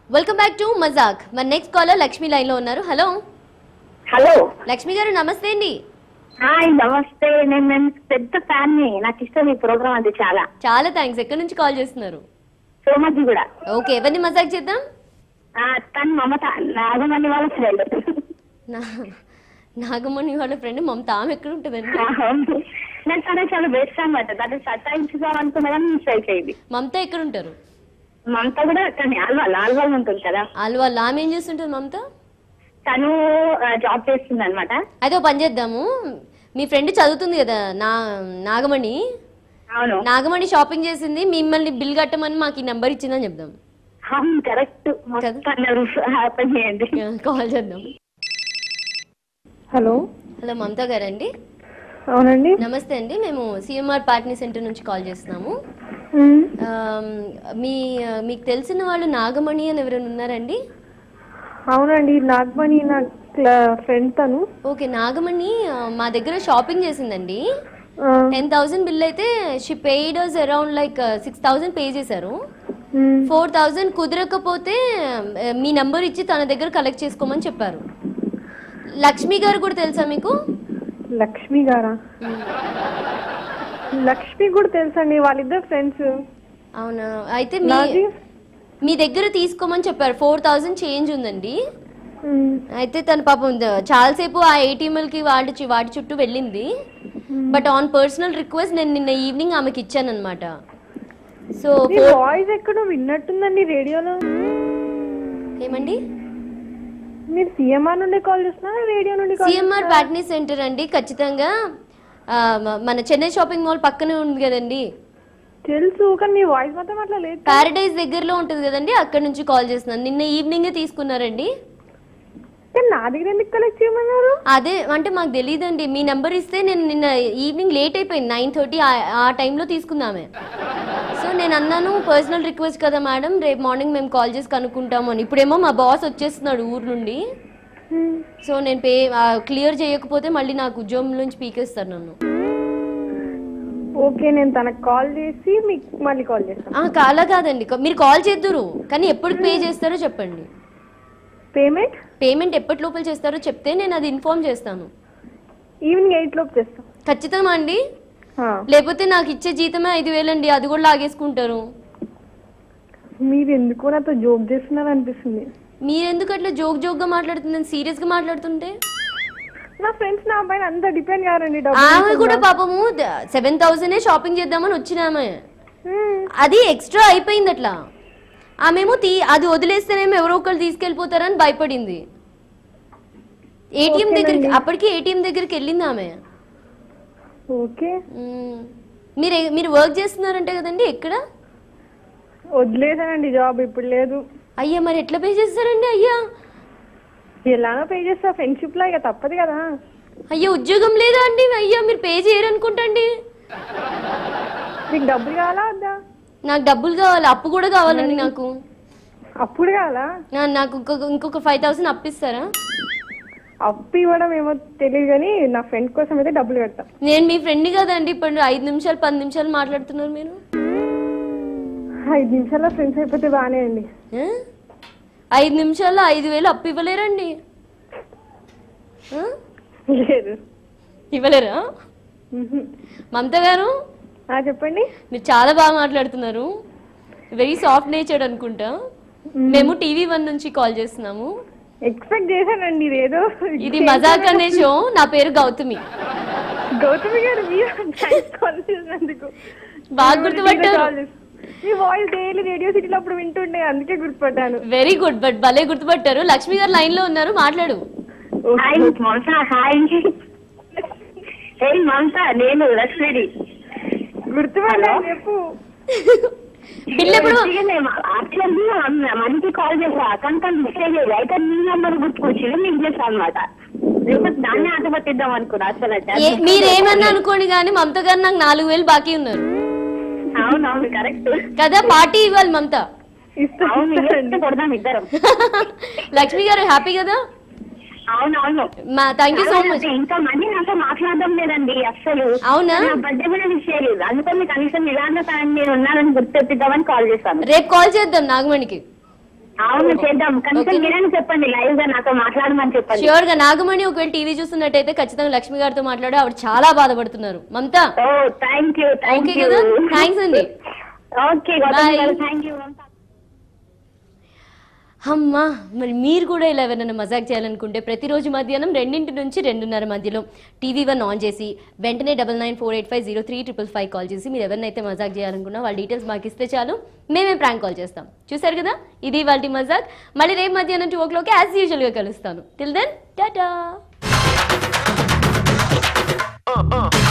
Welcome back to మజాక్ మన next caller Lakshmi line లో ఉన్నారు హలో హలో లక్ష్మి గారు నమస్తే అండి హాయ్ నమస్తే నేను నేను పెద్ద ఫ్యాన్ ని నాకు ఇష్టం ఈ ప్రోగ్రామ్ అది చాలా చాలా థ్యాంక్స్ ఎక్కడి నుంచి కాల్ చేస్తున్నారు సో మచ్ కూడా ఓకే ఎవరిని మజాక్ చేద్దాం ఆ, తను మమత నాగమణి వాళ్ళ ఫ్రెండ్ నా నాగమణి వాళ్ళ ఫ్రెండ్ మమత ఆమె ఎక్కడ ఉంటుందండి నేను తన చాలా బెస్ట్ అనమాట దాన్ని సతాయించుదాం అనుకున్నా కానీ మిస్ అయిపోయింది మమత ఎక్కడ ఉంటారు మమత కూడా కానీ ఆల్వాల్ ఆల్వాల్ ఉంటుంది కదా వాళ్ళు వాళ్ళు ఆమె ఏం చేస్తుంటుంది మమత తను జాబ్ చేస్తుంది అనమాట అయితే ఓ పని చేద్దాము మీ ఫ్రెండ్ చదువుతుంది కదా నా నాగమణి అవును నాగమణి షాపింగ్ చేసింది మిమ్మల్ని బిల్ కట్టమని మాకు ఈ నెంబర్ ఇచ్చిందని చెప్దాం అవును కరెక్ట్ హ్యాపీ చేయండి కాల్ చేద్దాం హలో హలో మమత గారండి అవునండి నమస్తే అండి మేము సిఎంఆర్ పార్ట్నీ సెంటర్ నుంచి కాల్ చేస్తున్నాము మ్మ్. ఆమ్, మీ మీకు తెలిసిన వాళ్ళు నాగమణి అని ఎవరైనా ఉన్నారండి అవునండి నాగమణి నా ఫ్రెండ్ తను ఓకే నాగమణి ఆ, మా దగ్గర షాపింగ్ చేసిందండి ఆ, టెన్ థౌసండ్ బిల్ అయితే she paid around like six thousand pay చేశారు మ్మ్. ఫోర్ థౌజండ్ కుదరకపోతే ఆ, మీ నెంబర్ ఇచ్చి తన దగ్గర కలెక్ట్ చేసుకోమని చెప్పారు లక్ష్మి గారు కూడా తెలుసా మీకు లక్ష్మి గారా లక్ష్మి కూడా తెలుసండి వాళ్ళిద్దరు ఫ్రెండ్స్ అవునా అయితే మీ నాది మీ దగ్గర తీసుకోమని చెప్పారు ఫోర్ థౌజండ్ చేంజ్ ఉందండి మ్మ్. అయితే తన పాపం ద- చాలాసేపు ఆ ఏటీఎంఎల్ కి వాటి చు- వాటి చుట్టూ వెళ్ళింది బట్ ఆన్ పర్సనల్ రిక్వెస్ట్ నేను నిన్న ఈవినింగ్ ఆమెకి ఇచ్చాను అనమాట సో మీ వాయిస్ ఎక్కడో విన్నట్టుందండి రేడియోలో ఏమండి మీరు సిఎంఆర్ నుండి కాల్ చేస్తున్నారా రేడియో నుండి కాల్ సిఎంఆర్ ప్యాట్నీ సెంటర్ అండి ఖచ్చితంగా ఆ, మ- మన చెన్నై షాపింగ్ మాల్ పక్కనే ఉంది కదండి తెలుసు కానీ మీ వాయిస్ మాత్రం అట్లా లేదు ప్యారడైజ్ దగ్గరలో ఉంటుంది కదండి అక్కడ నుంచి కాల్ చేస్తున్నాను నిన్న ఈవినింగే తీసుకున్నారండి కానీ నా దగ్గర ఎందుకు కలెక్ట్ చేయమన్నారు అదే అంటే మాకు తెలియదండి మీ నెంబర్ ఇస్తే నేను నిన్న ఈవినింగ్ లేట్ అయిపోయింది నైన్ థర్టీ ఆ టైంలో తీసుకుందామే సో నేను అన్నాను పర్సనల్ రిక్వెస్ట్ కదా మేడం రేపు మార్నింగ్ మేము కాల్ చేసి కనుక్కుంటాము అని ఇప్పుడేమో మా బాస్ వచ్చేస్తున్నాడు ఊరు నుండి మ్మ్. సో నేను పే క్లియర్ చేయకపోతే మళ్ళీ నాకు ఉద్యోగం నుంచి పీకేస్తారు నన్ను ఓకే నేను తనకు కాల్ చేసి మీకు మళ్ళీ కాల్ చేస్తాను ఆ, కాలా కాదండి మీరు కాల్ చేద్దురు కానీ ఎప్పుడు పే చేస్తారో చెప్పండి పేమెంట్ పేమెంట్ ఎప్పటి లోపల చేస్తారో చెప్తే నేను అది ఇన్ఫార్మ్ చేస్తాను ఈవినింగ్ ఎయిట్ లోపు చేస్తాం ఖచ్చితంగా అండి ఆ. లేకపోతే నాకు ఇచ్చే జీతమే ఐదు వేలండి అది కూడా లాగేసుకుంటారు మీరు ఎందుకో నాతో జోక్ చేస్తున్నారు అనిపిస్తుంది మీరెందుకు అట్లా జోక్ జోక్ గా మాట్లాడుతుంది సీరియస్ గా మాట్లాడుతుంటే నా ఫ్రెండ్స్ నా పైన అంత డిపెండ్ కారండి ఆమె కూడా పాపము సెవెన్ థౌసండ్ షాపింగ్ చేద్దామని వచ్చినామె అది ఎక్స్ట్రా అయిపోయింది అట్లా ఆమెమో తీ అది వదిలేస్తేనేమో ఎవరో ఒకరు తీసుకెళ్ళిపోతారని భయపడింది ఏటీఎం దగ్గరికి అప్పటికి ఏటీఎం దగ్గరికి వెళ్ళింది ఆమె ఓకే మ్మ్. మీరు ఏ- మీరు వర్క్ చేస్తున్నారంటే కదండి ఎక్కడ వదిలేసానండి జాబ్ ఇప్పుడు లేదు అయ్యా మరి ఎట్లా పే చేస్తారండి అయ్యా ఎలానో పే చేస్తా ఫ్రెండ్షిప్ లా ఇక తప్పదు కదా అయ్యా ఉద్యోగం లేదా అండి అయ్యా మీరు పే చేయరు అనుకుంటండి మీకు డబ్బులు కావాలా వద్దా నాకు డబ్బులు కావాలి అప్పు కూడా కావాలండి నాకు అప్పుడు కావాలా నా- నాకు ఇంకొక ఇంకొక ఫైవ్ థౌసండ్ అప్పిస్తారా అప్పు ఇవ్వడం ఏమో తెలియదు కానీ నా ఫ్రెండ్ కోసం అయితే డబ్బులు పెడతా నేను మీ ఫ్రెండ్ కదండి ఇప్పుడు ఐదు నిమిషాలు పది నిమిషాలు మాట్లాడుతున్నారు మీరు ఐదు నిమిషాల్లో ఫ్రెండ్స్ అయిపోతే బాగానే అండి ఆ? ఐదు నిమిషాల్లో ఐదు వేలు అప్పు ఇవ్వలేరండి ఆ? లేదు ఇవ్వలేరా మ్హూ. మమత గారు ఆ, చెప్పండి మీరు చాలా బాగా మాట్లాడుతున్నారు వెరీ సాఫ్ట్ నేచర్డ్ అనుకుంటా మేము టీవీ వన్ నుంచి కాల్ చేస్తున్నాము ఎక్స్పెక్ట్ చేశానండి ఇదేదో ఇది మజాక్ అనే షో నా పేరు గౌతమి గౌతమి గారు మీరు థ్యాంక్స్ కాల్ చేసినందుకు బాగా గుర్తుపట్టారు కాల్ చేసి- మీ వాయిస్ డైలీ రేడియో సిటీలో అప్పుడు వింటుండే అందుకే గుర్తుపట్టాను వెరీ గుడ్ బట్ భలే గుర్తుపట్టారు లక్ష్మి గారు లైన్ లో ఉన్నారు మాట్లాడు హాయ్ మమత హాయ్ హే మమత నేను లక్ష్మిడి గుర్తుపట్టాను చెప్పు బిల్ ఎప్పుడు యాక్చువల్లీ మనకి కాల్ చేసా కానీ తను మెసేజ్ లేదు అయితే మీ నెంబర్ గుర్తుకొచ్చింది మీకు చేసా అనమాట లేకపోతే దాన్ని ఆట పట్టిద్దాం అనుకున్నా అసలు అయితే. ఏ- మీరేమన్నా అనుకోండి కానీ మమత గారు నాకు నాలుగు వేలు బాకీ ఉన్నారు అవునవును కరెక్ట్ కదా పార్టీ ఇవ్వాలి మమత ఇస్తా అవును ఇస్తానండి. ఇస్తే కొడదాం ఇద్దరం లక్ష్మి గారు హ్యాపీ కదా అవునవును మా థ్యాంక్ యూ సో మచ్ ఇంకా మళ్ళీ నాతో మాట్లాడడం లేదండి అస్సలు అవునా నా బర్త్డే కూడా విష్ చేయలేదు అందుకని కనీసం ఇలాంటి టైం నేను ఉన్నానని గుర్తెప్పిద్దామని కాల్ చేశాను రేపు కాల్ చేద్దాం నాగమణికి అవును చేద్దాం కనీసం Okay. మీరైనా చెప్పండి లైవ్ గా నాతో మాట్లాడమని చెప్పండి ష్యూర్ గా నాగమణి ఒకవేళ టీవీ చూస్తున్నట్టయితే ఖచ్చితంగా లక్ష్మి గారితో మాట్లాడి ఆవిడ చాలా బాధపడుతున్నారు Mamata oh thank you thank okay you కదా థ్యాంక్స్ అండి ఓకే Bye. థ్యాంక్ యూ అమ్మా మరి మీరు కూడా ఇలా ఎవరైనా మజాక్ చేయాలనుకుంటే ప్రతిరోజు మధ్యాహ్నం రెండింటి నుంచి రెండున్నర మధ్యలో టీవీ వన్ ఆన్ చేసి వెంటనే double nine four eight five zero three triple five call చేసి మీరు ఎవరినైతే మజాక్ చేయాలనుకున్నా వాళ్ళ డీటెయిల్స్ మాకు ఇస్తే చాలు మేమే ప్రాంక్ కాల్ చేస్తాం చూసారు కదా ఇది వాళ్ళ మజాక్ మళ్ళీ రేపు మధ్యాహ్నం టూ ఓ క్లాక్ యాజ్ యూజువల్గా కలుస్తాను టిల్ దెన్ టాటా